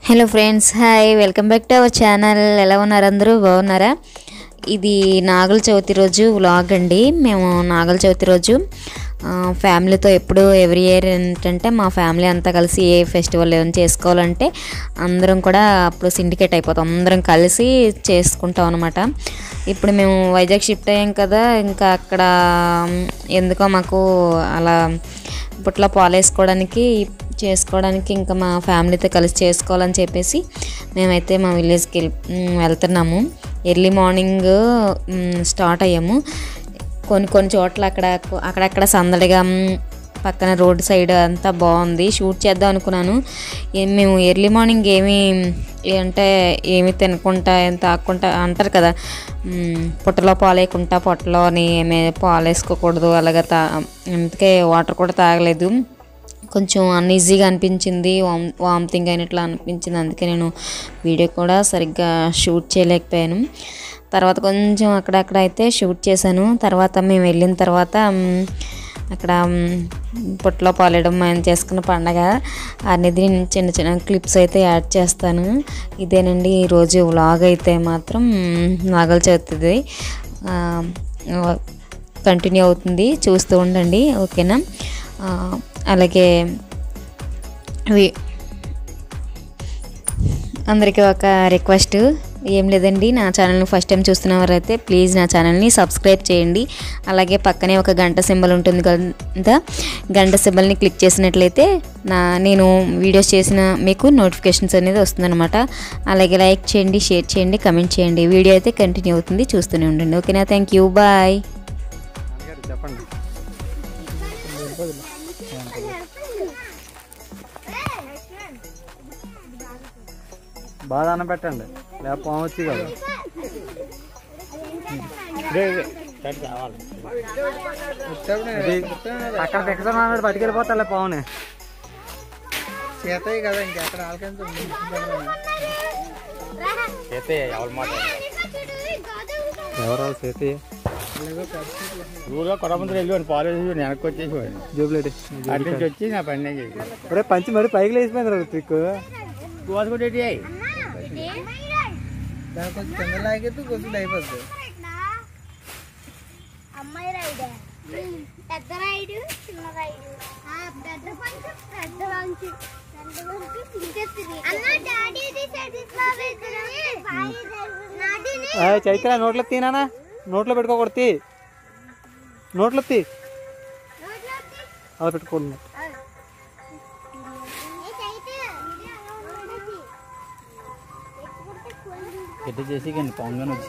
Hello friends hi welcome back to our channel ఎలా ఉన్నారు అందరూ బాగున్నారా ఇది నాగుల చవితి రోజు వ్లాగ్ అండి మేము నాగుల చవితి రోజు ఆ, ఫ్యామిలీతో ఎప్పుడు ఎవ్రీ ఇయర్ ఏంటంటే మా ఫ్యామిలీ అంతా కలిసి ఏ ఫెస్టివల్ ఏమైనా చేసుకోవాలంటే అందరం కూడా అప్పుడు సిండికేట్ అయిపోతాం అందరం కలిసి చేసుకుంటాం అనమాట ఇప్పుడు మేము వైజాగ్ షిఫ్ట్ అయ్యాం కదా ఇంకా అక్కడ మ్, ఎందుకో మాకు అలా బుట్లో పాలేసుకోవడానికి చేసుకోవడానికి ఇంకా మా ఫ్యామిలీతో కలిసి చేసుకోవాలని చెప్పేసి మేమైతే మా విలేజ్కి వెళ్ళి మ్, వెళ్తున్నాము ఎర్లీ మార్నింగ్ మ్, స్టార్ట్ అయ్యాము కొన్ని కొన్ని చోట్ల అక్కడ అక్కడక్కడ సందడిగా మ్, పక్కన రోడ్ సైడ్ అంతా బాగుంది షూట్ చేద్దాం అనుకున్నాను ఏ- మేము ఎర్లీ మార్నింగ్ ఏమి అంటే ఏమి తినకుండా ఏం తాక్కుంటా అంటారు కదా మ్, పుట్టలో పాలేయకుండా పొట్టలోని ఏమి పాలు వేసుకోకూడదు అలాగే తా అందుకే వాటర్ కూడా తాగలేదు కొంచెం అన్ఈజీగా అనిపించింది వామ్ వామిటింగ్ అయినట్లు అనిపించింది అందుకే నేను వీడియో కూడా సరిగ్గా షూట్ చేయలేకపోయాను తర్వాత కొంచెం అక్కడక్కడ అయితే షూట్ చేశాను తర్వాత మేము వెళ్ళిన తర్వాత మ్, అక్కడ మ్, పుట్టలో పాలేయడం మేము చేసుకున్న పండగ అనేది నేను చిన్న చిన్న క్లిప్స్ అయితే యాడ్ చేస్తాను ఇదేనండి ఈరోజు వ్లాగ్ అయితే మాత్రం మ్, నాగల చవితిది కంటిన్యూ అవుతుంది చూస్తూ ఉండండి ఓకేనా ఆ, అలాగే వి అందరికీ ఒక రిక్వెస్ట్ ఏం లేదండి నా ఛానల్ని ఫస్ట్ టైం చూస్తున్నవారైతే ప్లీజ్ నా ఛానల్ని సబ్స్క్రైబ్ చేయండి అలాగే పక్కనే ఒక గంట సింబల్ ఉంటుంది కదా గంట సింబల్ని క్లిక్ చేసినట్లయితే నా నేను వీడియోస్ చేసిన మీకు నోటిఫికేషన్స్ అనేది వస్తుందన్నమాట అలాగే లైక్ చేయండి షేర్ చేయండి కమెంట్ చేయండి వీడియో అయితే కంటిన్యూ అవుతుంది చూస్తూనే ఉండండి ఓకేనా థ్యాంక్ యూ బాయ్ నాన్నగారు చెప్పండి బాగా అన్నం పెట్టండి లేకపోతే పాము వచ్చి కదా ఇది అక్కడ దిక్కుతాను అన్నాడు పట్టుకెళ్ళిపోతా పావుని చేతాయి కదా ఇంకెక్కడ ఆలకంత ఎవరో చేతి ఊళ్ళో కొడమంది వెళ్ళి పాలు వేసి వెనక్కి వచ్చేసి జూబ్లేటి అటు నుంచి వచ్చి నా పని ఒరే పంచి మరి పైకి లేచిపోయింది రా రుత్విక్ కోసుకుంటే దాని కొంచెం కింద లాగేది కొంచెం అయిపోద్ది అమ్మాయి రైడే పెద్ద రైడు చిన్న రైడు పెద్ద పంచు పెద్ద పంచు పెద్ద పంచు ఇంకెత్తుంది అన్న డాడీ నాటిని చైత్ర నోట్లో తీనానా నోట్లో పెట్టుకోకూడదు తీ నోట్లో తీ అలా పెట్టుకోండి ఎట్టు చేసి కానీ పొంగని వచ్చి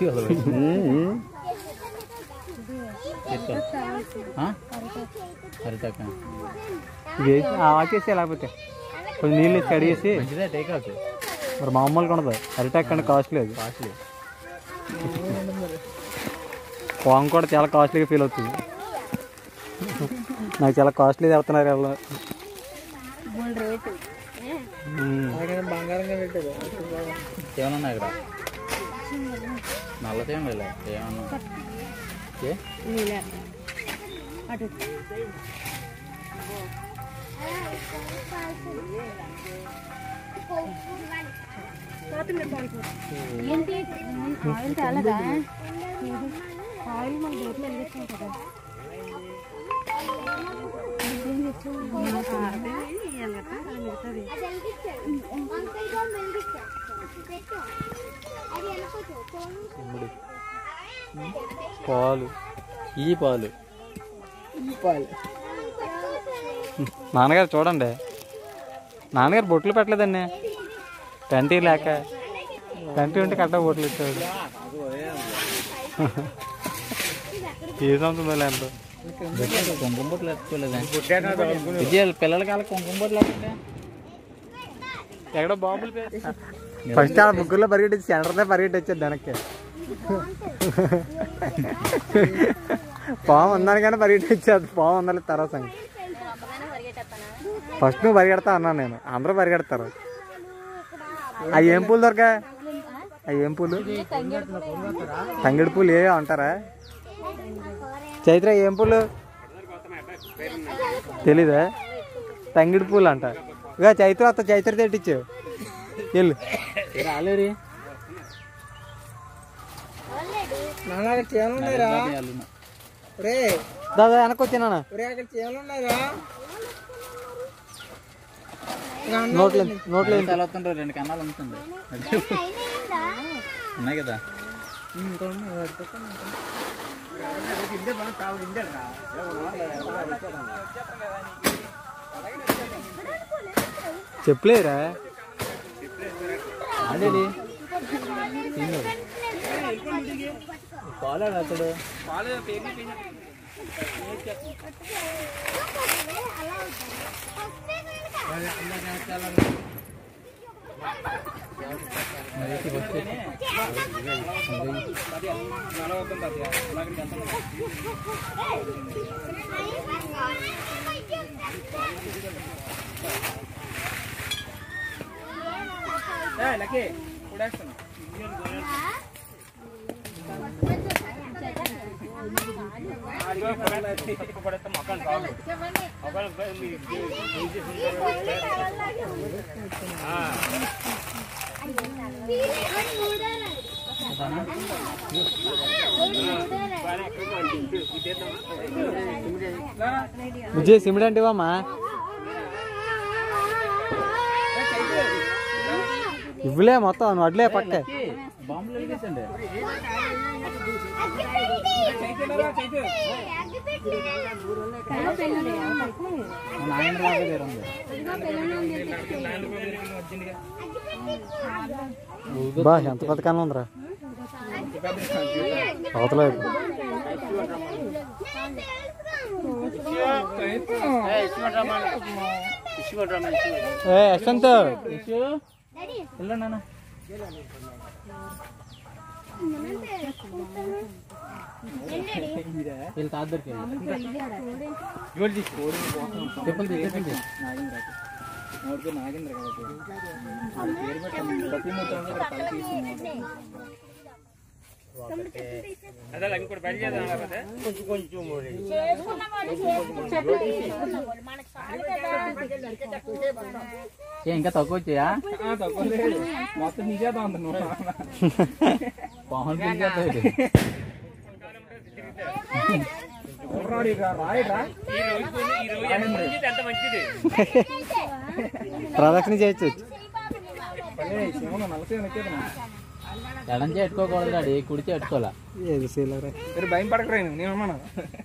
హరితాక ఇది ఆకేసి లేకపోతే కొంచెం నీళ్ళు వేసి కడిగేసి మంచిదే టేక్ అవుట్ మరి మామూలుగా ఉండదు అరిటాక్ అంటే కాస్ట్లీ అది కాస్ట్లీ పాము కూడా చాలా కాస్ట్లీగా ఫీల్ అవుతుంది నాకు చాలా కాస్ట్లీ చెప్తున్నారు వాళ్ళు మ్మ్. అలాగే బంగారంగా పెట్టేది ఏమన్నా ఇక్కడ నల్లదేం లేదు ఏమన్నా ఏ? అది వెళ్ళిపోతుంది పాలు ఈ పాలు నాన్నగారు చూడండి నాన్నగారు బొట్లు పెట్టలేదండి టంటీ లేక టంటీ ఉంటే కరెక్ట్గా బొట్లు ఇచ్చాడు ఏ సంవత్సరం లేంటో కుంకుమ బొట్లు ఎత్తుకోలేదా విజయాలు పిల్లలకి వాళ్ళకి కుంకుమ బొట్లు ఎత్తుంటే ఎక్కడో బాంబులు ఫస్ట్ ఆ ముగ్గురులో పరిగెట్టి సెంటర్దే పరిగెట్టి వచ్చేది వెనక్కి పాము ఉందని కానీ పరిగెట్టి వచ్చేది పాము ఉందని తర్వాత సంగతి ఫస్ట్ నువ్వు పరిగెడతా అన్నాను నేను అందరూ పరిగెడతారు అవి ఏం పూలు దొరకా అవి ఏం పూలు తంగిడి పూలు ఏ అంటారా చైత్ర ఏం పూలు తెలీదా తంగిడి పూలు అంట ఇక చైత్ర వస్తా చైత్ర తెట్టించు వెళ్ళు రాలేరి నాన్న అక్కడ చేయాలి ఉన్నాయిరా రే దాదా వెనక్కి వచ్చినా రే అక్కడ చేయాలి ఉన్నాయిరా నోట్లో నోట్లో చాలా వస్తుంటారు రెండు కన్నాలు ఉంటుంది ఉన్నాయి కదా చెప్పలేరా ఆడేది పాలాడు అతడు విజయ్ సిమెంట్ అంటే ఇవ్వమ్మా ఇవ్వలే మొత్తం నువ్వు అడ్లే పక్క బాంబులు వెలిగించండి నాయన రాజు పేరు ఉంది బా ఎంత పెద్ద కన్నా ఉందిరా అవతల వైపు. ఏ యశ్వంత్ వెళ్ళండి నాన్న వీళ్ళు తాద్దరికి చెప్పులు తీసేసింది నాగేంద్ర ప్రతి ఏ, ఇంకా తక్కువ వచ్చాయా మొత్తం నీకేదా ఉంది నువ్వు పవన్ పిలిచేస్తాడు రాయరా ప్రదక్షిణ చేయొచ్చు నలసే ఎడం చేట్టుకోకూడదు డాడీ కుడి చేట్టుకోవాలా ఏది శీలరా మీరు భయం పడకరా నేను అన్నాను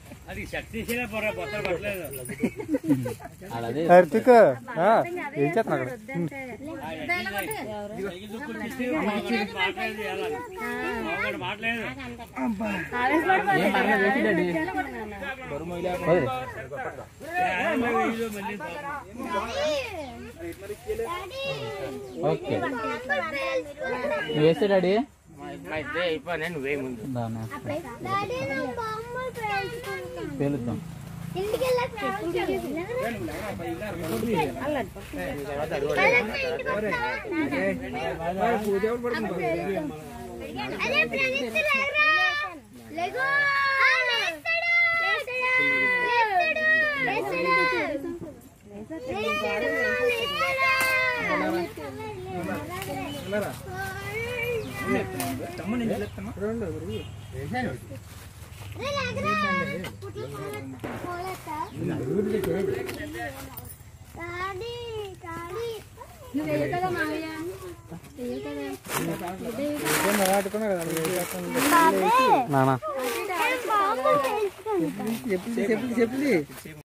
అదే హర్తిక్ ఏం చేస్తున్నా అక్కడ ఏం పర్లేదు వేసి డాడీ వదిలే. ఓకే నువ్వు వేస్తే డాడీ దాన్ని పేలుద్దాం ఇంటికి పూజ ఎవరు పడుతుంది అదే ప్రణీత్ లేరా లేగో లేస్తాడు లేస్తాడు లేస్తాడు లేస్తాడు డాడీ డాడీ నువ్వు కదా మావయ్య ఆడుకున్నా కదా బాబే నానా బాబు చెప్పింది చెప్పింది చెప్పింది